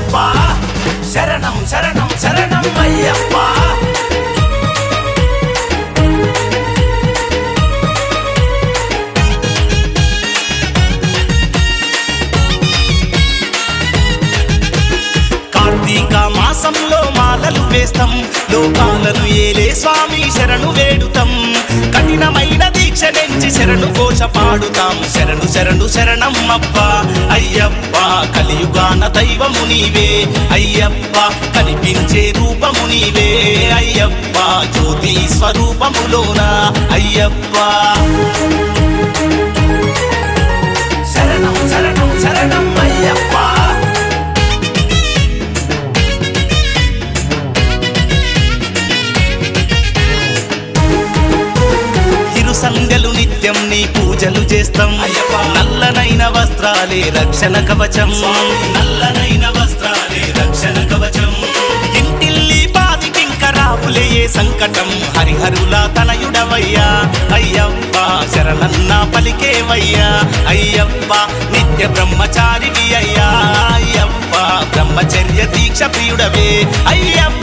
అయ్యప్ప శరణం శరణం శరణం అయ్యప్ప కార్తీక మాసంలో మాలలు వేస్తాం లోకాలను ఏలే స్వామి శరణు వేడుతాం కఠినమైన దీక్ష నెంచి శరణు కోశ పాడుతాం శరణు శరణు శరణం అప్ప అయ్యప్ప కలియుగాన దైవము నీవే అయ్యప్ప కనిపించే రూపము నీవే అయ్యప్ప జ్యోతి స్వరూపములోన అయ్యప్ప శరణం శరణం శరణం అయ్యప్ప ఇరు సంగలు నిత్యం నీ పూజలు చేస్తాం నల్లనైన వస్త్రాలే రక్షణ కవచం నల్లనైన వస్త్రాలే రక్షణ కవచం ఇంటిల్లి పాదికింక రావులే ఏ సంకటం హరిహరుల తనయుడవయ్యా అయ్యప్ప శరణన్న పలికేవయ్యా అయ్యప్ప నిత్య బ్రహ్మచారివి అయ్యా అయ్యప్ప బ్రహ్మచర్య దీక్ష ప్రియుడవే అయ్యప్ప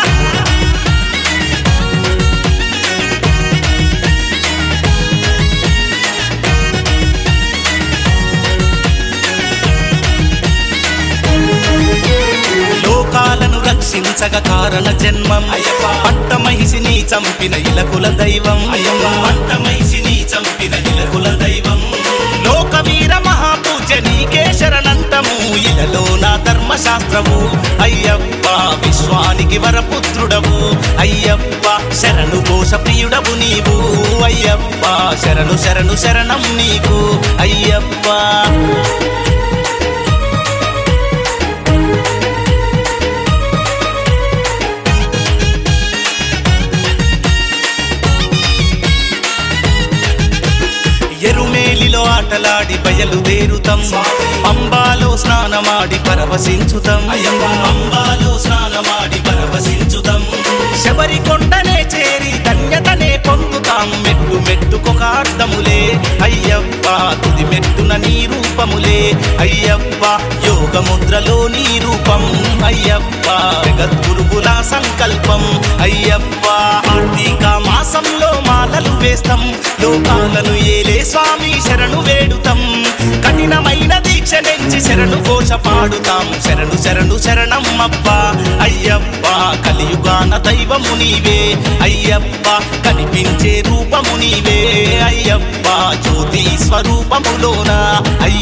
లోకాలను రక్షించగ కారణ జన్మం పట్ట మహిషిని చంపిన ఇలకుల దైవం పట్ట మహిషిని చంపిన ఇలకుల దైవం లోకవీర మహాపూజ నీకే శరణంతము ఇలలో నా ధర్మశాస్త్రము అయ్యప్ప విశ్వానికి వరపుత్రుడవు అయ్యప్ప శరణు ఘోష ప్రియుడవు నీవు అయ్యప్ప శరణు శరణు శరణం నీకు అయ్యప్ప ఎరుమేలిలో ఆటలాడి బయలుదేరుతాం అంబాలో స్నానమాడి పరవశించుతాం అంబాలో స్నానమాడి పరవశించుతాం శబరి కొండనే చేరి ధన్యతనే పొందుతాం మెట్టు మెట్టుకొక అర్థములే అయ్యప్ప తుది మెట్టున నీ రూపములే అయ్యప్ప యోగ ముద్రలో నీ రూపం అయ్యప్ప జగద్గురువుల సంకల్పం అయ్యప్ప కార్తీక మాసంలో మాలలు వేస్తాం లోకాలను ఏలే స్వామి శరణు వేడుతాం కఠినమైన దీక్ష నెంచి శరణు కోశ పాడుతాం శరణు శరణు శరణం అప్ప అయ్యప్ప కలియుగాన దైవము నీవే అయ్యప్ప కనిపించే రూపము నీవే అయ్యప్ప జ్యోతి స్వరూపములోన అయ్య